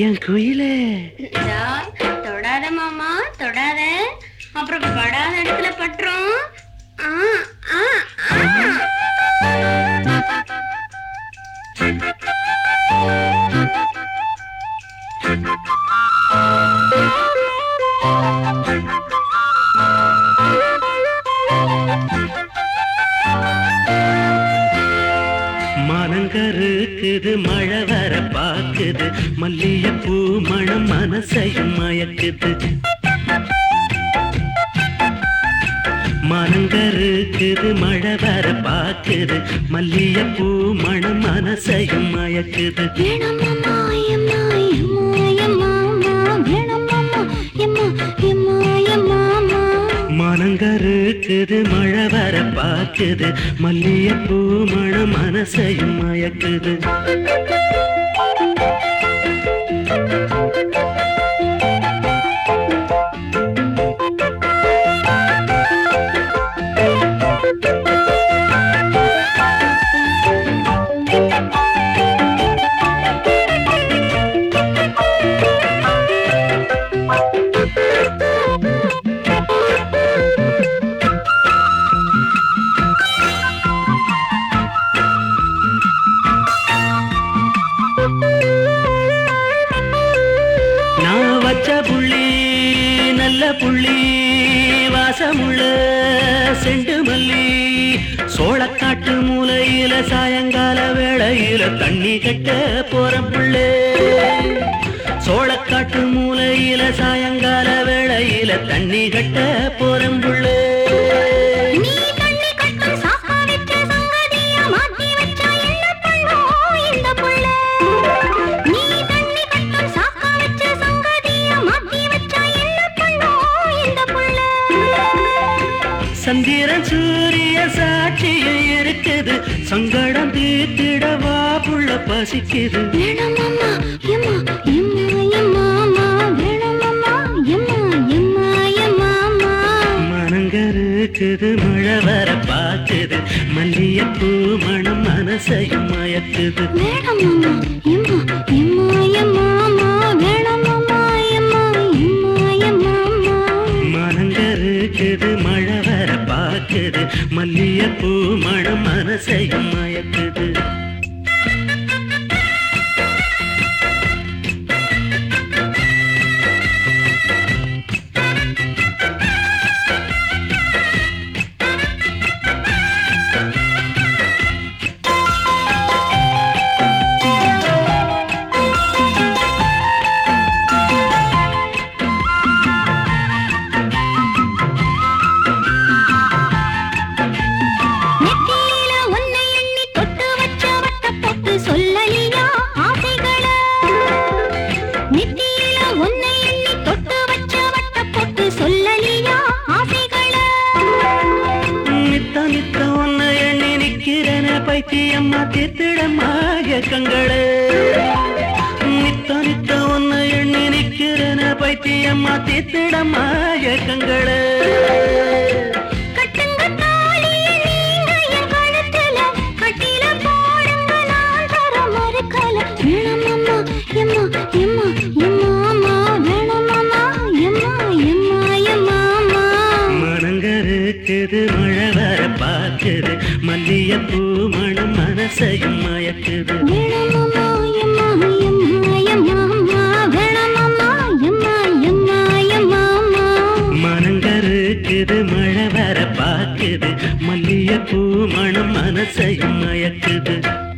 என் குயிலே இதா, தொடாத மாமா தொடாத அப்புறம் படாத இடத்துல பட்டுரும் ஆ, ஆ, ஆ. மனங்கருக்குது மழை வர பாக்குது மல்லிகைப்பூ மணம் மனசையும் மயக்குது மனங்கருக்குது மழை வர பாக்குது மல்லிகைப்பூ மணம் மனசையும் மயக்குது வேணாம் மாமா, எம்மா, எம்மா, எம்மா, அம்மா. வேணாம் மாமா, எம்மா, எம்மா, எம்மா, அம்மா. மனங்கருக்குது மழை வர பாக்குது மல்லிகைப்பூ மணம் மனசையும் மயக்குது நான் வச்ச புள்ளி நல்ல புள்ளி வாசமுள்ள செண்டு மல்லி சோளக்காட்டு மூலையில சாயங்கால வேளையில தண்ணி கட்ட போற புள்ளே சோளக்காட்டு மூலையில சாயங்கால வேளையில தண்ணி கட்ட போற புள்ளே நீ தண்ணி கட்டும் சாக்கா வச்ச சங்கதிய மாத்தி வச்சா என்ன பண்ணும் இந்த புள்ள? நீ தண்ணி கட்டும் சாக்கா வச்ச சங்கதிய மாத்தி வச்சா என்ன பண்ணும் இந்த புள்ள? சந்திரன் சூரிய சாட்சியம் இருக்குது சங்கடம் தீர்த்திடவா புள்ள பசிக்குது வேணாம் மாமா, எம்மா, எம்மா, எம்மா, அம்மா. வேணாம் மாமா, எம்மா, எம்மா, எம்மா, அம்மா. மனங்கருக்குது மழை வர பாக்குது மல்லிகைப்பூ மனம் மனசையும் மயக்குது வேணாம் மாமா, எம்மா, எம்மா, எம்மா, அம்மா. வேணாம் மாமா, எம்மா, எம்மா, எம்மா, அம்மா. மனங்கருக்குது மழை வர பாக்குது மல்லிகைப்பூ மனம் மனசையும் மயக்குது நெத்தியில உன்னை எண்ணி தொட்டு வச்ச வட்டப் பொட்டு சொல்லலியா ஆசைகள? நெத்தியில உன்னை எண்ணி தொட்டு வச்ச வட்டப் பொட்டு சொல்லலியா ஆசைகள? நித்த நித்த ஒன்ன எண்ணி நிக்கிறன பைத்தியம்மா தீர்த்திடம்மா கங்களே நித்த நித்த ஒன்ன எண்ணி நிக்கிறன பைத்தியம்மா தீர்த்திடம்மா கங்களே கட்டுங்க தாலிய நீங்க என் கழுத்துல, கட்டில போடுங்க நான் தர மறுக்கல. வேணாம் மாமா, எம்மா, எம்மா, எம்மா, அம்மா. வேணாம் மாமா, எம்மா, எம்மா, எம்மா, அம்மா. மனங்கருக்குது மழை வர பாக்குது மல்லிகைப்பூ மனம் மனசையும் மயக்குது வேணாம் மாமா, எம்மா, எம்மா, எம்மா, அம்மா. வேணாம் மாமா, எம்மா, எம்மா, எம்மா, அம்மா. மனங்கருக்குது மழை வர பாக்குது மல்லிகைப்பூ மனம் மனசையும் மயக்குது